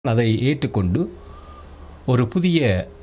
அதை ஏற்றுக்கொண்டு ஒரு புதிய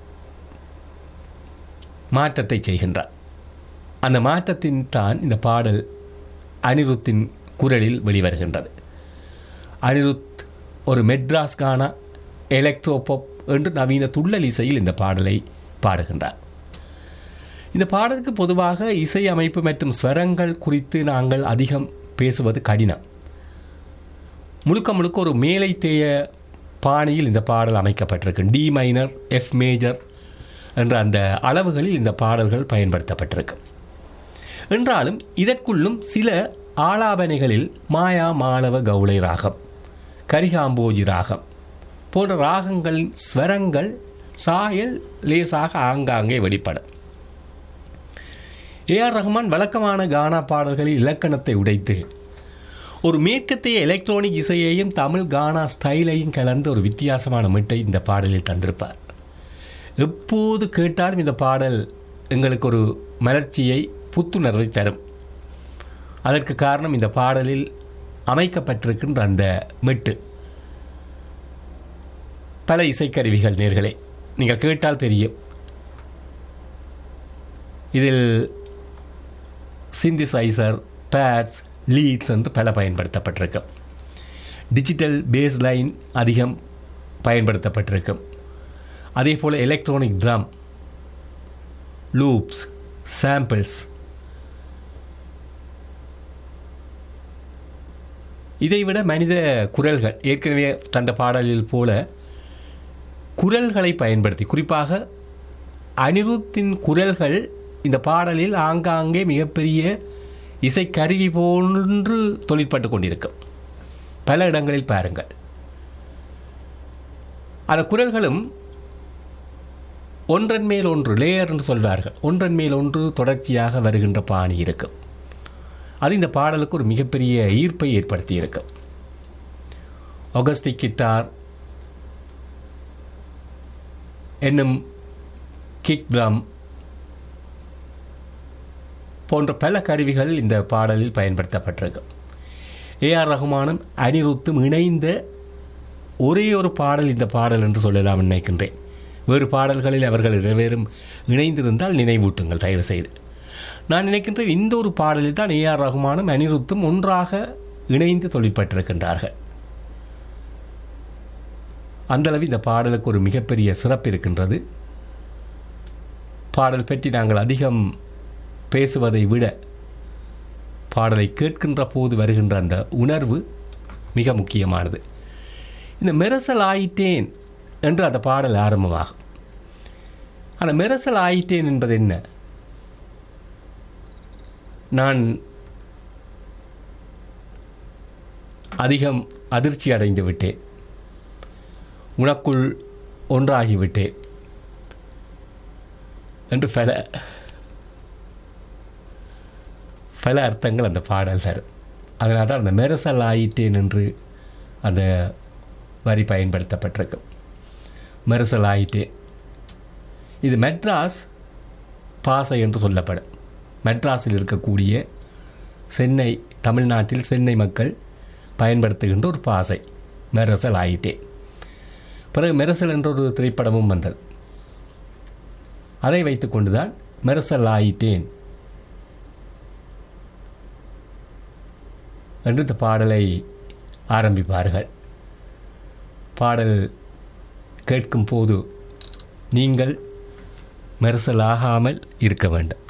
மாற்றத்தை செய்கின்றார் அந்த மாற்றத்தின் தான் இந்த பாடல் அனிருத்தின் குரலில் வெளிவருகின்றது அனிருத் ஒரு மெட்ராஸ் கானா எலக்ட்ரோபாப் என்று நவீன துள்ளல் இசையில் இந்த பாடலை பாடுகின்றார் இந்த பாடலுக்கு பொதுவாக இசை அமைப்பு மற்றும் ஸ்வரங்கள் குறித்து நாங்கள் அதிகம் பேசுவது கடினம் முழுக்க முழுக்க ஒரு மேலை தேய பாணியில் இந்த பாடல் அமைக்கப்பட்டிருக்கு டி மைனர் எஃப் மேஜர் என்ற அந்த அளவுகளில் இந்த பாடல்கள் பயன்படுத்தப்பட்டிருக்கு என்றாலும் இதற்குள்ளும் சில ஆலாபனைகளில் மாயா மாளவ கவுளை ராகம் கரிகாம்போஜி ராகம் போன்ற ராகங்களின் ஸ்வரங்கள் சாயல் லேசாக ஆங்காங்கே வெளிப்படும் ஏ ஆர் ரஹ்மான் வழக்கமான கானா பாடல்களில் இலக்கணத்தை உடைத்து ஒரு மேற்கத்தைய எலக்ட்ரானிக் இசையையும் தமிழ் கானா ஸ்டைலையும் கலந்து ஒரு வித்தியாசமான மிட்டை இந்த பாடலில் தந்திருப்பார் எப்போது கேட்டாலும் இந்த பாடல் எங்களுக்கு ஒரு மலர்ச்சியை புத்துணர்வை தரும் அதற்கு காரணம் இந்த பாடலில் அமைக்கப்பட்டிருக்கின்ற அந்த மெட்டு பல இசைக்கருவிகள் நேர்களே நீங்கள் கேட்டால் தெரியும் இதில் சிந்திசைசர் பேட்ஸ் லீட்ஸ் என்று பல பயன்படுத்தப்பட்டிருக்கும் டிஜிட்டல் பேஸ் லைன் அதிகம் பயன்படுத்தப்பட்டிருக்கும் அதே போல் எலக்ட்ரானிக் ட்ரம் லூப்ஸ் சாம்பிள்ஸ் இதைவிட மனித குரல்கள் ஏற்கனவே தந்த பாடலில் போல குரல்களை பயன்படுத்தி குறிப்பாக அனிருத்தின் குரல்கள் இந்த பாடலில் ஆங்காங்கே மிகப்பெரிய இசைக்கருவி போன்று தொழிற்பட்டு கொண்டிருக்கும் பல இடங்களில் பாருங்கள் அந்த குரல்களும் ஒன்றன் மேல் ஒன்று லேயர் என்று சொல்வார்கள் ஒன்றன் மேல் ஒன்று தொடர்ச்சியாக வருகின்ற பாணி இருக்கும் அது இந்த பாடலுக்கு ஒரு மிகப்பெரிய ஈர்ப்பை ஏற்படுத்தி இருக்கும் ஒகஸ்டிக் கிட்டார் என்னும் கிக் ட்ரம் போன்ற பல கருவிகள் இந்த பாடலில் பயன்படுத்தப்பட்டிருக்கு ஏ ஆர் ரகுமானும் அனிருத்தும் இணைந்த ஒரே ஒரு பாடல் இந்த பாடல் என்று சொல்லலாம் நினைக்கின்றேன் வேறு பாடல்களில் அவர்கள் இருவரும் இணைந்திருந்தால் நினைவூட்டுங்கள் தயவு செய்து நான் நினைக்கின்றேன் இந்த ஒரு பாடலில் தான் ஏ ஆர் ரகுமானும் அனிருத்தும் ஒன்றாக இணைந்து தொழிற்பட்டிருக்கின்றார்கள் அந்தளவு இந்த பாடலுக்கு ஒரு மிகப்பெரிய சிறப்பு இருக்கின்றது பாடல் பற்றி நாங்கள் அதிகம் பேசுவதை விட பாடலை கேட்கின்ற போது வருகின்ற அந்த உணர்வு மிக முக்கியமானது இந்த மெரசல் ஆயிட்டேன் என்று அந்த பாடல் ஆரம்பமாகும் அந்த மெரசல் ஆயிட்டேன் என்பது என்ன நான் அதிகம் அதிர்ச்சி அடைந்து விட்டேன் உனக்குள் ஒன்றாகிவிட்டேன் என்று பல பல அர்த்தங்கள் அந்த பாடல் தரும் அதனால தான் அந்த மெரசல் ஆயிட்டேன் என்று அந்த வரி பயன்படுத்தப்பட்டிருக்கும் மெரசல் ஆயிட்டேன் இது மெட்ராஸ் பாசை என்று சொல்லப்படும் மெட்ராஸில் இருக்கக்கூடிய சென்னை தமிழ்நாட்டில் சென்னை மக்கள் பயன்படுத்துகின்ற ஒரு பாசை மெரசல் ஆயிட்டேன் பிறகு மெரசல் என்ற ஒரு திரைப்படமும் வந்தது அதை வைத்துக்கொண்டு தான் மெரசல் ஆயிட்டேன் என்று இந்த பாடலை ஆரம்பிப்பார்கள் பாடல் கேட்கும் போது நீங்கள் மெரசல் ஆகாமல் இருக்க வேண்டும்